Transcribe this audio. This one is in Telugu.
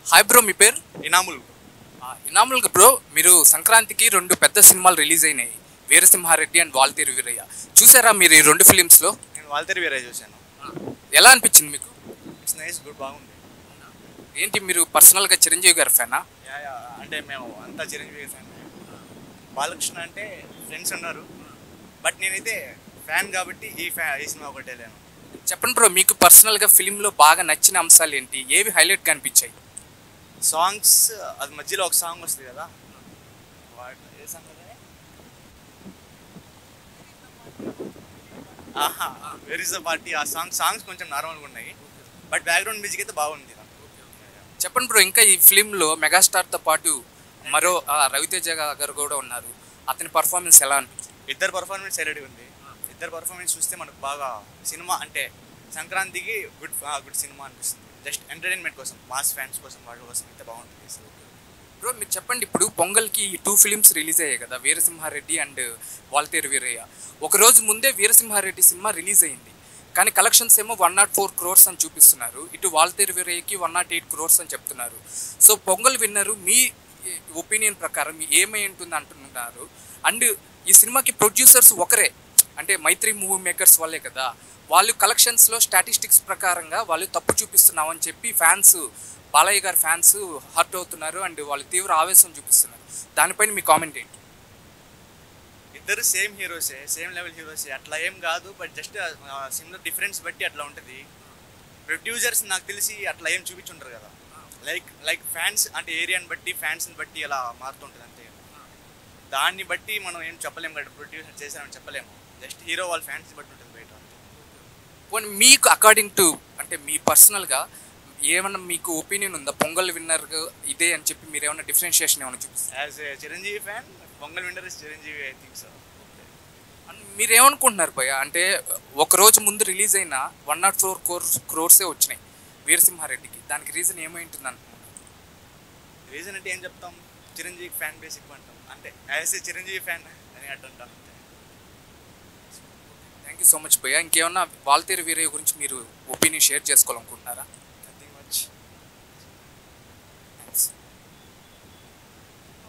హాయ్ బ్రో మీ పేరు ఇనాముల్ ఇనాముల్ బ్రో మీరు సంక్రాంతికి రెండు పెద్ద సినిమాలు రిలీజ్ అయినాయి వీరసింహారెడ్డి అండ్ వాల్తేరు వీరయ్య చూసారా మీరు ఈ రెండు ఫిలిమ్స్లో నేను వాల్తేరి వీరే చూశాను ఎలా అనిపించింది మీకు ఇట్స్ నైస్ గుడ్ బాగుంది ఏంటి మీరు పర్సనల్గా చిరంజీవి గారి ఫ్యానా యా, యా, అంటే మేము అంతా చిరంజీవి ఫ్యాన్ బాలకృష్ణ అంటే ఫ్రెండ్స్ ఉన్నారు బట్ నేనైతే ఫ్యాన్ కాబట్టి ఈ ఫ్యా ఈ సినిమా ఒకటే లేను చెప్పండి బ్రో మీకు పర్సనల్గా ఫిలింలో బాగా నచ్చిన అంశాలు ఏంటి ఏవి హైలైట్గా అనిపించాయి సాంగ్స్ అది మధ్యలో ఒక సాంగ్ వస్తుంది కదా వాట్ ఏ సాంగ్ అది ఆహా వెర్ ఇస్ ద పార్టీ ఆ సాంగ్ సాంగ్స్ కొంచెం నార్మల్గా ఉన్నాయి బట్ బ్యాక్గ్రౌండ్ మ్యూజిక్ అయితే బాగుంది చెప్పండి బ్రో ఇంకా ఈ ఫిలింలో మెగాస్టార్తో పాటు మరో ఆ, రవితేజ గారు కూడా ఉన్నారు అతని పర్ఫార్మెన్స్ ఎలా అనిపించింది ఇద్దరు పర్ఫార్మెన్స్ రెడీ ఉంది ఇద్దరు పర్ఫార్మెన్స్ చూస్తే మనకు బాగా సినిమా అంటే సంక్రాంతికి గుడ్ గుడ్ సినిమా అనిపిస్తుంది జస్ట్ ఎంటర్టైన్మెంట్ కోసం మాస్ ఫ్యాన్స్ కోసం వాళ్ళ కోసం అయితే బాగుంటుంది అసలు. బ్రో మీరు చెప్పండి ఇప్పుడు పొంగల్కి ఈ టూ ఫిలిమ్స్ రిలీజ్ అయ్యాయి కదా వీరసింహారెడ్డి అండ్ వాల్తేరు వీరయ్య ఒక రోజు ముందే వీరసింహారెడ్డి సినిమా రిలీజ్ అయింది కానీ కలెక్షన్స్ ఏమో వన్ నాట్ ఫోర్ క్రోర్స్ అని చూపిస్తున్నారు ఇటు వాల్తేరు వీరయ్యకి వన్ నాట్ ఎయిట్ క్రోర్స్ అని చెప్తున్నారు సో పొంగల్ విన్నరు మీ ఒపీనియన్ ప్రకారం ఏమై ఉంటుంది అంటున్నారు అండ్ ఈ సినిమాకి ప్రొడ్యూసర్స్ ఒకరే అంటే మైత్రి మూవీ మేకర్స్ వాళ్ళే కదా వాళ్ళు కలెక్షన్స్లో స్టాటిస్టిక్స్ ప్రకారంగా వాళ్ళు తప్పు చూపిస్తున్నామని చెప్పి ఫ్యాన్స్ బాలయ్య గారి ఫ్యాన్స్ హర్ట్ అవుతున్నారు అండ్ వాళ్ళు తీవ్ర ఆవేశం చూపిస్తున్నారు దానిపైన మీ కామెంట్ ఏంటి ఇద్దరు సేమ్ హీరోసే సేమ్ లెవెల్ హీరోసే అట్లా ఏం కాదు బట్ జస్ట్ సినిమా డిఫరెన్స్ బట్టి అట్లా ఉంటుంది ప్రొడ్యూసర్స్ నాకు తెలిసి అట్లా ఏం చూపించుంటారు కదా లైక్ లైక్ ఫ్యాన్స్ అంటే ఏరియాని బట్టి ఫ్యాన్స్ని బట్టి అలా మారుతుంటుంది అంతే దాన్ని బట్టి మనం ఏం చెప్పలేము కదా ప్రొడ్యూసర్ చేశారని చెప్పలేము జస్ట్ హీరో వాళ్ళ ఫ్యాన్స్ బట్టి ఉంటుంది బయట అంతే. పోనీ మీకు అకార్డింగ్ టు అంటే మీ పర్సనల్గా ఏమన్నా మీకు ఒపీనియన్ ఉందా పొంగల్ విన్నర్ ఇదే అని చెప్పి మీరు ఏమైనా డిఫరెన్షియేషన్ ఏమైనా చూపిస్తారు as a Chiranjeevi fan Pongal winner is Chiranjeevi I think so and మీరు ఏమనుకుంటున్నారు భయ్య అంటే ఒక రోజు ముందు రిలీజ్ అయిన వన్ నాట్ ఫోర్ క్రోర్స్ క్రోర్సే వచ్చినాయి వీరసింహారెడ్డికి దానికి రీజన్ ఏమై ఉంటుంది అనుకుంటున్నారు రీజన్ అంటే ఏం చెప్తాం చిరంజీవి ఫ్యాన్ బేస్ ఎక్కువ అంటాం అంటే యాజ్ ఏ చిరంజీవి ఫ్యాన్ అని అంటుంటాం అంతే థ్యాంక్ యూ సో మచ్ భయ్య ఇంకేమన్నా వాల్తేరు వీరయ్య గురించి మీరు ఒపీనియన్ షేర్ చేసుకోవాలనుకుంటున్నారా